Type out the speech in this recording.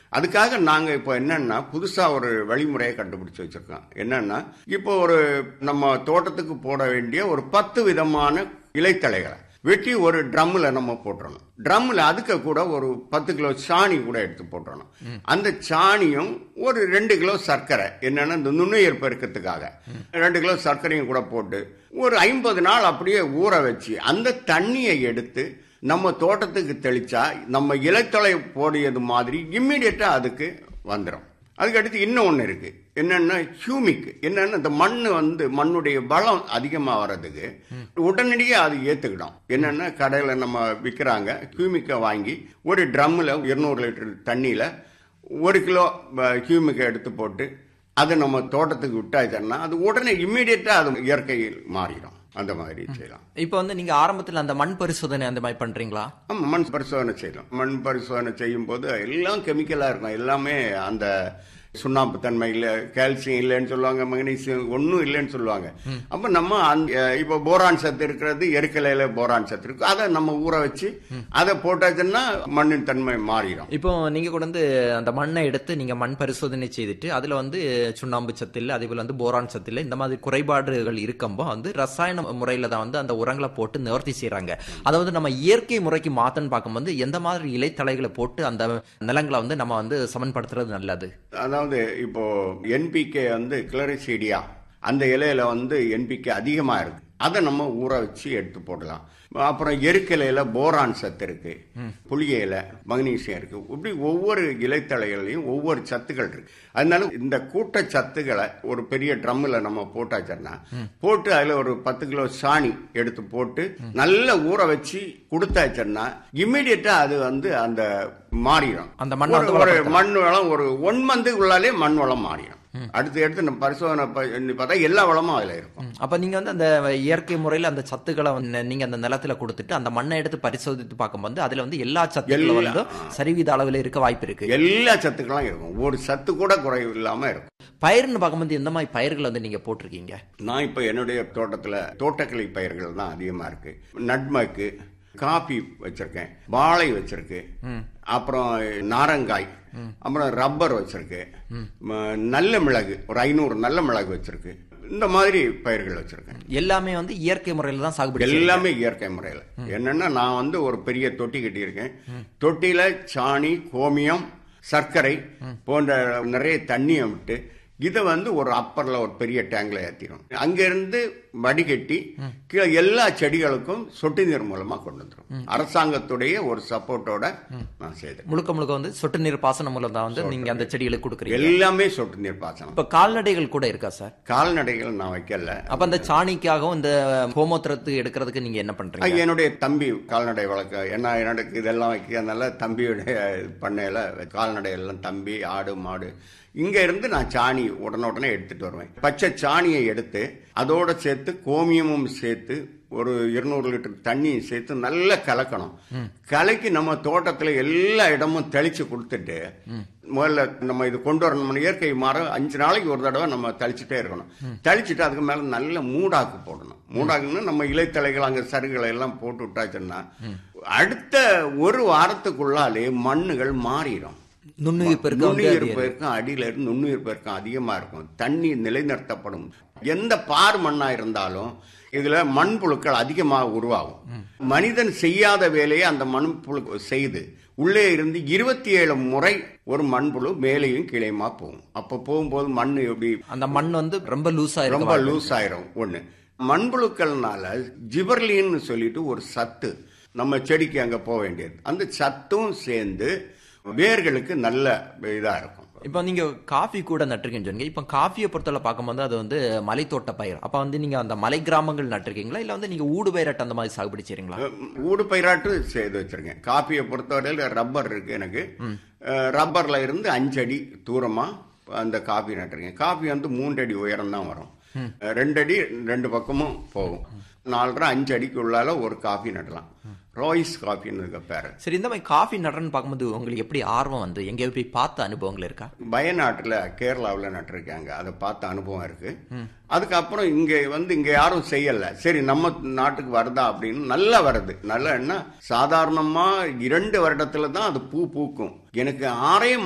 அதுக்காக நாங்க இப்போ என்னன்னா புதுசா ஒரு வழிமுறையை கண்டுபிடிச்சு வச்சிருக்கோம் என்னன்னா இப்போ ஒரு நம்ம தோட்டத்துக்கு போட வேண்டிய ஒரு பத்து விதமான இலைத்தழைகளை வெட்டி ஒரு ட்ரம்ல நம்ம போட்டுறணும் ட்ரம்ல அதுக்கு கூட ஒரு பத்து கிலோ சாணி கூட எடுத்து போட்டுறணும் அந்த சாணியும் ஒரு ரெண்டு கிலோ சர்க்கரை என்னன்னா இந்த நுண்ணுயிர் பெருக்கத்துக்காக ரெண்டு கிலோ சர்க்கரையும் கூட போட்டு ஒரு ஐம்பது நாள் அப்படியே ஊற வச்சு அந்த தண்ணியை எடுத்து நம்ம தோட்டத்துக்கு தெளிச்சா நம்ம இலைத்தழை போடியது மாதிரி இம்மிடியட்டா அதுக்கு வந்துடும் அதுக்கு அடுத்து இன்னும் ஒன்று இருக்கு என்னன்னா ஹியூமிக் என்னன்னா இந்த மண் வந்து மண்ணுடைய பலம் அதிகமா வர்றதுக்கு உடனடியாக அது ஏத்துக்கிடும் என்னன்னா கடையில நம்ம விற்கிறாங்க ஹியூமிக்கை வாங்கி ஒரு ட்ரம்மில் இருநூறு லிட்டர் தண்ணியில ஒரு கிலோ ஹியூமிக்கை எடுத்து போட்டு அதை நம்ம தோட்டத்துக்கு விட்டாச்சுன்னா அது உடனே இம்மிடியட்டா அது இயற்கையில் மாறிடும் அந்த மாதிரி செய்யலாம் இப்போ வந்து நீங்க ஆரம்பத்துல அந்த மண் பரிசோதனை அந்த மாதிரி பண்றீங்களா ஆமா மண் பரிசோதனை செய்யலாம் மண் பரிசோதனை செய்யும் போது எல்லாம் கெமிக்கலா இருக்கும் எல்லாமே அந்த சுண்ணாம்பு தன்மை இல்ல கால்சியம் இல்லைன்னு சொல்லுவாங்க மக்னீசியம் ஒன்றும் இல்லைன்னு சொல்லுவாங்க அப்ப நம்ம அந்த இப்போ போரான் சத்து இருக்கிறது எருக்கலையில போரான் சத்து இருக்கு அதை நம்ம ஊற வச்சு அதை போட்டாச்சுன்னா மண்ணின் தன்மை மாறிடும் இப்போ நீங்க கூட வந்து அந்த மண்ணை எடுத்து நீங்க மண் பரிசோதனை செய்துட்டு அதுல வந்து சுண்ணாம்பு சத்து இல்ல அதே போல வந்து போரான் சத்து இல்ல இந்த மாதிரி குறைபாடுகள் இருக்கம்போ வந்து ரசாயன முறையில தான் வந்து அந்த உரங்களை போட்டு நிவர்த்தி செய்யறாங்க அதை வந்து நம்ம இயற்கை முறைக்கு மாத்தன்னு பார்க்கும்போது எந்த மாதிரி இலைத்தலைகளை போட்டு அந்த நிலங்களை வந்து நம்ம வந்து சமன்படுத்துறது நல்லது அதாவது இப்போ என்பிகே வந்து கிளரிசீடியா அந்த இலையில வந்து என்பிகே அதிகமா இருக்கு அதை நம்ம ஊற வச்சு எடுத்து போடலாம் அப்புறம் எருக்கிலையில போரான் சத்து இருக்கு புளிய இலை மக்னீசியம் இருக்கு இப்படி ஒவ்வொரு இலைத்தழைகளையும் ஒவ்வொரு சத்துக்கள் இருக்கு அதனால இந்த கூட்ட சத்துக்களை ஒரு பெரிய ட்ரம்மில் நம்ம போட்டாச்சோன்னா போட்டு அதுல ஒரு பத்து கிலோ சாணி எடுத்து போட்டு நல்லா ஊற வச்சு கொடுத்தாச்சோன்னா இம்மிடியட்டா அது வந்து அந்த மாறிடும் அந்த மண்ணை வந்து ஒரு- ஒரு வளப்படுத்தலாம். மண் வளம் ஒரு ஒன் மந்த்துக்குள்ளாலே மண் வளம் மாறிடும் அடுத்து எடுத்து நம்ம பரிசோதனை பண்ணி பார்த்தா எல்லா வளமும் அதுல இருக்கும் அப்ப நீங்க வந்து அந்த இயற்கை முறையில அந்த சத்துக்களை வந்து நீங்க அந்த நிலத்துல கொடுத்துட்டு அந்த மண்ணை எடுத்து பரிசோதித்து பார்க்கும்போது அதுல வந்து எல்லா சத்துக்களும் எல்லா- வந்து சரிவித அளவில் இருக்க வாய்ப்பு இருக்கு எல்லா சத்துக்களும் இருக்கும் ஒரு சத்து கூட குறைவு இல்லாம இருக்கும் பயிர்னு பார்க்கும்போது எந்த மாதிரி பயிர்கள் வந்து நீங்க போட்டிருக்கீங்க நான் இப்ப என்னுடைய தோட்டத்துல தோட்டக்கலை பயிர்கள் தான் அதிகமா இருக்கு நட்மக்கு காபி வச்சிருக்கேன் வாழை வச்சிருக்கு அப்புறம் நாரங்காய் அப்புறம் ரப்பர் வச்சிருக்கு ம- நல்ல மிளகு ஒரு ஐநூறு நல்ல மிளகு வச்சிருக்கு இந்த மாதிரி பயிர்கள் வச்சிருக்கேன் எல்லாமே வந்து இயற்கை முறையில தான் சாகுபடி செய்றீங்க. எல்லாமே இயற்கை முறையில் என்னன்னா நான் வந்து ஒரு பெரிய தொட்டி கட்டியிருக்கேன் தொட்டியில சாணி கோமியம் சர்க்கரை போன்ற நிறைய தண்ணியை விட்டு இதை வந்து ஒரு அப்பர்ல ஒரு பெரிய டேங்க்ல ஏற்றிடும் அங்கிருந்து வடிகட்டி கீழே எல்லா செடிகளுக்கும் சொட்டு நீர் மூலமா கொண்டு வந்துடும் அரசாங்கத்துடைய ஒரு சப்போர்ட்டோட நான் செய்தேன் முழுக்க முழுக்க வந்து சொட்டு நீர் பாசனம் மூலம் தான் வந்து நீங்க அந்த செடிகளுக்கு கொடுக்குறீங்க எல்லாமே சொட்டு நீர் பாசனம் இப்ப கால்நடைகள் கூட இருக்கா சார் கால்நடைகள் நான் வைக்கல அப்ப அந்த சாணிக்காகவும் இந்த கோமோத்திரத்துக்கு எடுக்கிறதுக்கு நீங்க என்ன பண்றீங்க அது என்னுடைய தம்பி கால்நடை வளர்க்க ஏன்னா எனக்கு இதெல்லாம் வைக்கிறதுனால தம்பியுடைய பண்ணையில கால்நடை எல்லாம் தம்பி ஆடு மாடு இங்க இருந்து நான் சாணி உடனே எடுத்துட்டு வருவேன் பச்சை சாணியை எடுத்து அதோட சேர்த்து கோமியமும் சேர்த்து ஒரு இருநூறு லிட்டர் தண்ணியும் சேர்த்து நல்லா கலக்கணும் கலக்கி நம்ம தோட்டத்துல எல்லா இடமும் தெளிச்சு கொடுத்துட்டு முதல்ல நம்ம இது கொண்டு வரணும் இயற்கை மரம் அஞ்சு நாளைக்கு ஒரு தடவை நம்ம தெளிச்சுட்டே இருக்கணும் தெளிச்சுட்டு அதுக்கு மேல நல்ல மூடாக்கு போடணும் மூடாக்குன்னா நம்ம இலைத்தலைகள் அங்க சருகளை எல்லாம் போட்டு விட்டாச்சுன்னா அடுத்த ஒரு வாரத்துக்குள்ளாலே மண்ணுகள் மாறிடும் நுண்ணுயிர் பெருக்கம் வந்து நுண்ணுயிர் அதிகம். பெருக்கம் அடியில இருந்து நுண்ணுயிர் பெருக்கம் அதிகமா இருக்கும் தண்ணி நிலைநிறுத்தப்படும் எந்த பார் மண்ணா இருந்தாலும் இதுல மண்புழுக்கள் அதிகமாக உருவாகும் மனிதன் செய்யாத வேலையை அந்த மண்புழு செய்து உள்ளே இருந்து இருபத்தி ஏழு முறை ஒரு மண்புழு மேலேயும் கீழேயுமா போகும் அப்ப போகும்போது மண் எப்படி அந்த மண் வந்து ரொம்ப லூஸா ரொம்ப இருக்கும் லூஸ் ஆயிரும் ஒண்ணு மண்புழுக்கள்னால ஜிபர்லின்னு சொல்லிட்டு ஒரு சத்து நம்ம செடிக்கு அங்க போக வேண்டியது அந்த சத்தும் சேர்ந்து வேர்களுக்கு நல்ல இதா இருக்கும் இப்போ நீங்க காஃபி கூட நட்டிருக்கீங்கன்னு சொன்னீங்க இப்போ காஃபியை பொறுத்தவரை பார்க்கும்போது அது வந்து மலைத்தோட்ட பயிர் அப்ப வந்து நீங்க அந்த மலை கிராமங்கள் நட்டிருக்கீங்களா இல்ல வந்து நீங்க ஊடு பயிரட்டு அந்த மாதிரி சாகுபடி செய்றீங்களா ஊடு பயிராட்டு செய்து வச்சிருக்கேன் காப்பியை பொறுத்தவரையில் ரப்பர் இருக்கு எனக்கு அஹ், ரப்பர்ல இருந்து அஞ்சு அடி தூரமா அந்த காபி நட்டுருக்கேன் காபி வந்து மூன்று அடி உயரம் தான் வரும் அஹ், ரெண்டு அடி ரெண்டு பக்கமும் போகும் நாலரை அஞ்சு அடிக்கு உள்ளால ஒரு காபி நடலாம் ரோய்ஸ் காபின்னு இருக்க பேரு சரி இந்த மாதிரி காஃபி நடுறன்னு பார்க்கும்போது உங்களுக்கு எப்படி ஆர்வம் வந்து எங்கேயோ போய் பார்த்த அனுபவங்கள் இருக்கா வயநாட்டுல கேரளாவில் நட்டிருக்காங்க அதை பார்த்த அனுபவம் இருக்கு அதுக்கப்புறம் இங்க வந்து இங்க யாரும் செய்யல சரி நம்ம நாட்டுக்கு வருதா அப்படின்னு நல்லா வருது நல்லா என்ன சாதாரணமா இரண்டு வருடத்துல தான் அது பூ பூக்கும் எனக்கு ஆறே